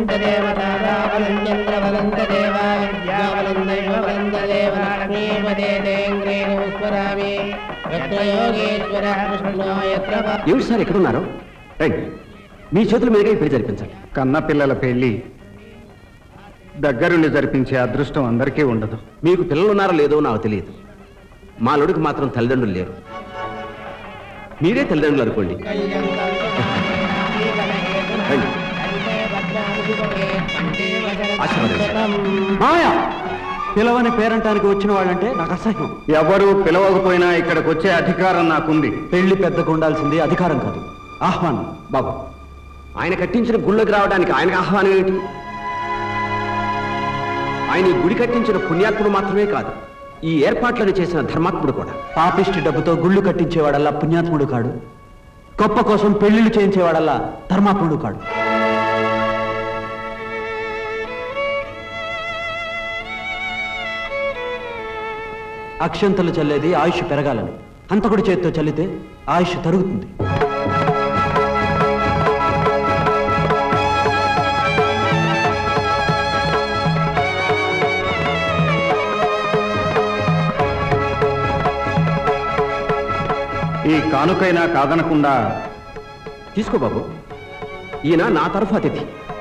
ఏమిటి సార్ ఎక్కడున్నారు రండి మీ చేతుల మీదుగా ఈ పెళ్లి జరిపించండి కన్న పిల్లల పెళ్లి దగ్గరుండి జరిపించే అదృష్టం అందరికీ ఉండదు మీకు పిల్లలు ఉన్నారో లేదో నాకు తెలియదు మా అల్లుడికి మాత్రం తల్లిదండ్రులు లేరు మీరే తల్లిదండ్రులు అనుకోండి రండి. ఆశీర్వదించండి. మాయా పిలవని పేరంటానికి వచ్చిన వాళ్ళంటే నాకు అసహ్యం ఎవరు పిలవకపోయినా ఇక్కడికి వచ్చే అధికారం నాకుంది పెళ్లి పెద్దకు ఉండాల్సింది అధికారం కాదు ఆహ్వానం బాబు ఆయన కట్టించిన గుళ్ళకి రావడానికి ఆయనకు ఆహ్వానం ఏమిటి ఆయన ఈ గుడి కట్టించిన పుణ్యాత్ముడు మాత్రమే కాదు ఈ ఏర్పాట్లను చేసిన ధర్మాత్ముడు కూడా పాపిష్టి డబ్బుతో గుళ్ళు కట్టించేవాడల్లా పుణ్యాత్ముడు కాడు గొప్ప కోసం పెళ్లిళ్ళు చేయించేవాడల్లా ధర్మాత్ముడు కాడు అక్షంతలు చల్లేది ఆయుష్ పెరగాలని హంతకుడి చేతితో చల్లితే ఆయుష్ తరుగుతుంది ఈ కానుకైనా కాదనకుండా తీసుకో బాబు ఈయన నా తరఫు అతిథి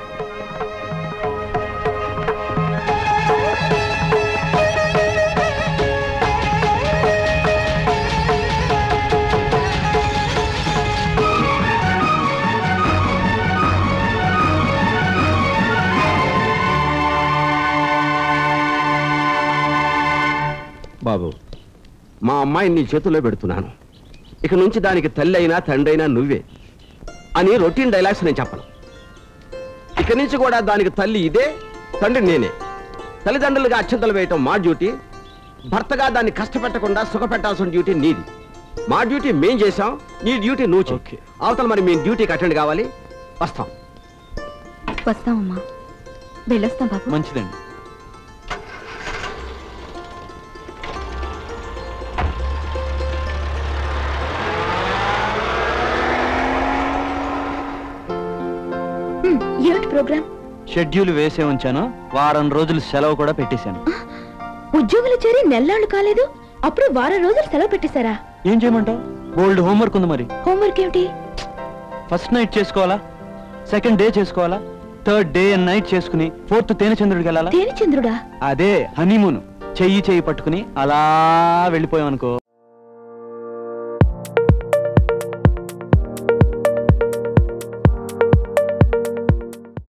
బాబు మా అమ్మాయిని నీ చేతుల్లో పెడుతున్నాను ఇక నుంచి దానికి తల్లి అయినా తండ్రి అయినా నువ్వే అని రొటీన్ డైలాగ్స్ నేను చెప్పను ఇక నుంచి కూడా దానికి తల్లి ఇదే తండ్రి నేనే తల్లిదండ్రులుగా అక్షంతలు వేయటం మా డ్యూటీ భర్తగా దాన్ని కష్టపెట్టకుండా సుఖపెట్టాల్సిన డ్యూటీ నీది మా డ్యూటీ మేం చేసాం నీ డ్యూటీ నువ్వు చెయ్యి. Okay. అవతల మరి మేము డ్యూటీకి అటెండ్ కావాలి వస్తాం వస్తామమ్మా వెళ్ళొస్తాం బాబు మంచిదండి హ్మ్, ఏమిటి ప్రోగ్రామ్ షెడ్యూల్ వేసే ఉంచాను వారం రోజులు సెలవు కూడా పెట్టేశాను ఉద్యోగులు చేరి నెల్లాళ్ళు కాలేదు అప్పుడు వారం రోజులు సెలవు పెట్టేశారా ఏం చేయమంటావు బోల్డ్ హోంవర్క్ ఉంది మరి హోంవర్క్ ఏమిటి ఫస్ట్ నైట్ చేసుకోవాలా సెకండ్ డే చేసుకోవాలా థర్డ్ డే అండ్ నైట్ చేసుకుని ఫోర్త్ తేనె చంద్రుడికి వెళ్ళాలా తేనెచంద్రుడా అదే హనీమూన్ చెయ్యి చెయ్యి పట్టుకుని అలా వెళ్ళిపోయాం అనుకో